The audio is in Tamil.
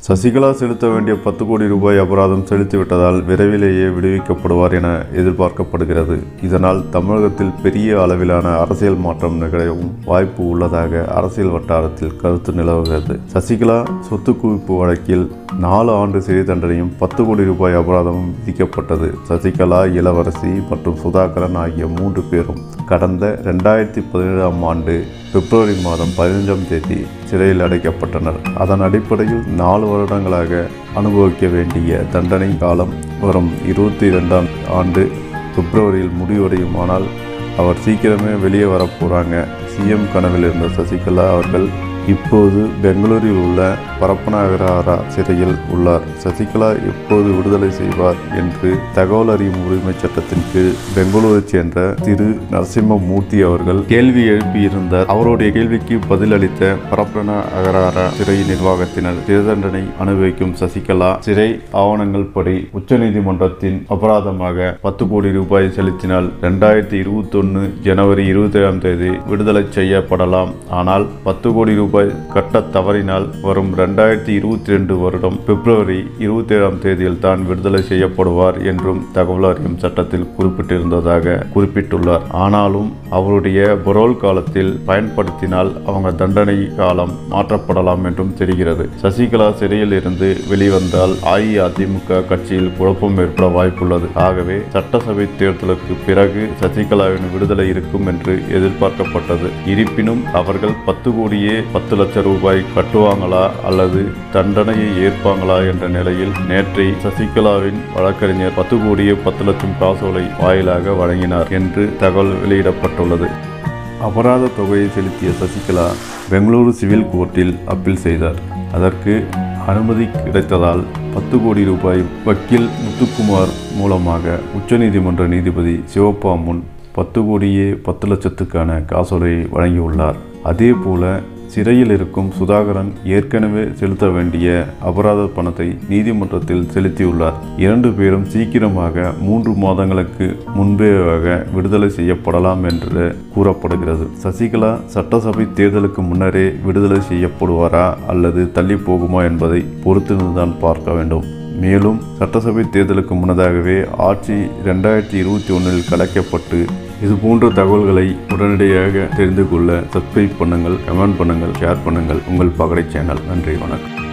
சசிகலா செலுத்த வேண்டிய பத்து கோடி ரூபாய் அபராதம் செலுத்திவிட்டதால் விரைவிலேயே விடுவிக்கப்படுவார் என எதிர்பார்க்கப்படுகிறது இதனால் தமிழகத்தில் பெரிய அளவிலான அரசியல் மாற்றம் நிகழவும் வாய்ப்பு உள்ளதாக அரசியல் வட்டாரத்தில் கருத்து நிலவுகிறது சசிகலா சொத்து குவிப்பு வழக்கில் நாலு ஆண்டு சிறை தண்டனையும் பத்து கோடி ரூபாய் அபராதமும் விதிக்கப்பட்டது சசிகலா இளவரசி மற்றும் சுதாகரன் ஆகிய மூன்று பேரும் கடந்த ரெண்டாயிரத்தி பதினேழாம் ஆண்டு பிப்ரவரி மாதம் பதினைஞ்சாம் தேதி சிறையில் அடைக்கப்பட்டனர் அதன் அடிப்படையில் நாலு வருடங்களாக அனுபவிக்க வேண்டிய தண்டனை காலம் வரும் இருபத்தி ரெண்டாம் ஆண்டு பிப்ரவரியில் முடிவடையுமானால் அவர் சீக்கிரமே வெளியே வரப்போகிறாங்க சிஎம் கனவில் இருந்த சசிகலா அவர்கள் இப்போது பெங்களூரில் உள்ள பரப்பனாகராரா சிறையில் உள்ளார் சசிகலா எப்போது விடுதலை செய்வார் என்று தகவல் அறியும் உரிமை சட்டத்தின் கீழ் பெங்களூரைச் சேர்ந்த திரு நரசிம்மமூர்த்தி அவர்கள் கேள்வி எழுப்பியிருந்தார் அவருடைய கேள்விக்கு பதிலளித்த பரப்பன அகராரா சிறை நிர்வாகத்தினர் சிறை தண்டனை அனுபவிக்கும் சசிகலா சிறை ஆவணங்கள் படி உச்சநீதிமன்றத்தின் அபராதமாக பத்து கோடி ரூபாய் செலுத்தினால் இரண்டாயிரத்தி இருபத்தொன்னு ஜனவரி இருபத்தி ஏழாம் தேதி விடுதலை செய்யப்படலாம் ஆனால் பத்து கோடி ரூபாய் கட்ட தவறினால் வரும் இரண்டாயிரத்தி இருபத்தி ரெண்டு வருடம் பிப்ரவரி இருபத்தி ஏழாம் தேதியில் தான் விடுதலை செய்யப்படுவார் என்றும் தகவல் அறியும் சட்டத்தில் குறிப்பிட்டிருந்ததாக குறிப்பிட்டுள்ளார் ஆனாலும் அவருடைய பரோல் காலத்தில் பயன்படுத்தினால் அவங்க தண்டனை காலம் மாற்றப்படலாம் என்றும் தெரிகிறது சசிகலா சிறையில் இருந்து வெளிவந்தால் அஇஅதிமுக கட்சியில் குழப்பம் ஏற்பட வாய்ப்புள்ளது ஆகவே சட்டசபை தேர்தலுக்கு பிறகு சசிகலாவின் விடுதலை இருக்கும் என்று எதிர்பார்க்கப்பட்டது இருப்பினும் அவர்கள் பத்து கோடியே பத்து லட்சம் ரூபாய் கட்டுவாங்களா அல்லது தண்டனையை ஏற்பாங்களா என்ற நிலையில் நேற்றை சசிகலாவின் வழக்கறிஞர் பத்து கோடியே பத்து லட்சம் காசோலை வாயிலாக வழங்கினார் என்று தகவல் வெளியிடப்பட்டுள்ளது அபராத தொகையை செலுத்திய சசிகலா பெங்களூரு சிவில் கோர்ட்டில் அப்பீல் செய்தார் அதற்கு அனுமதி கிடைத்ததால் பத்து கோடி ரூபாய் வக்கீல் முத்துக்குமார் மூலமாக உச்சநீதிமன்ற நீதிபதி சிவப்பா முன் பத்து கோடியே பத்து லட்சத்துக்கான காசோலையை வழங்கியுள்ளார் அதேபோல சிறையில் இருக்கும் சுதாகரன் ஏற்கனவே செலுத்த வேண்டிய அபராத பணத்தை நீதிமன்றத்தில் செலுத்தியுள்ளார் இரண்டு பேரும் சீக்கிரமாக மூன்று மாதங்களுக்கு முன்பேவாக விடுதலை செய்யப்படலாம் என்று கூறப்படுகிறது சசிகலா சட்டசபை தேர்தலுக்கு முன்னரே விடுதலை செய்யப்படுவாரா அல்லது தள்ளி போகுமா என்பதை பொறுத்திருந்துதான் பார்க்க வேண்டும் மேலும் சட்டசபை தேர்தலுக்கு முன்னதாகவே ஆட்சி ரெண்டாயிரத்தி இருபத்தி ஒன்றில் கலைக்கப்பட்டு இது போன்ற தகவல்களை உடனடியாக தெரிந்து கொள்ள சப்ஸ்கிரைப் பண்ணுங்கள் கமெண்ட் பண்ணுங்கள் ஷேர் பண்ணுங்கள் உங்கள் பகடை சேனல் நன்றி வணக்கம்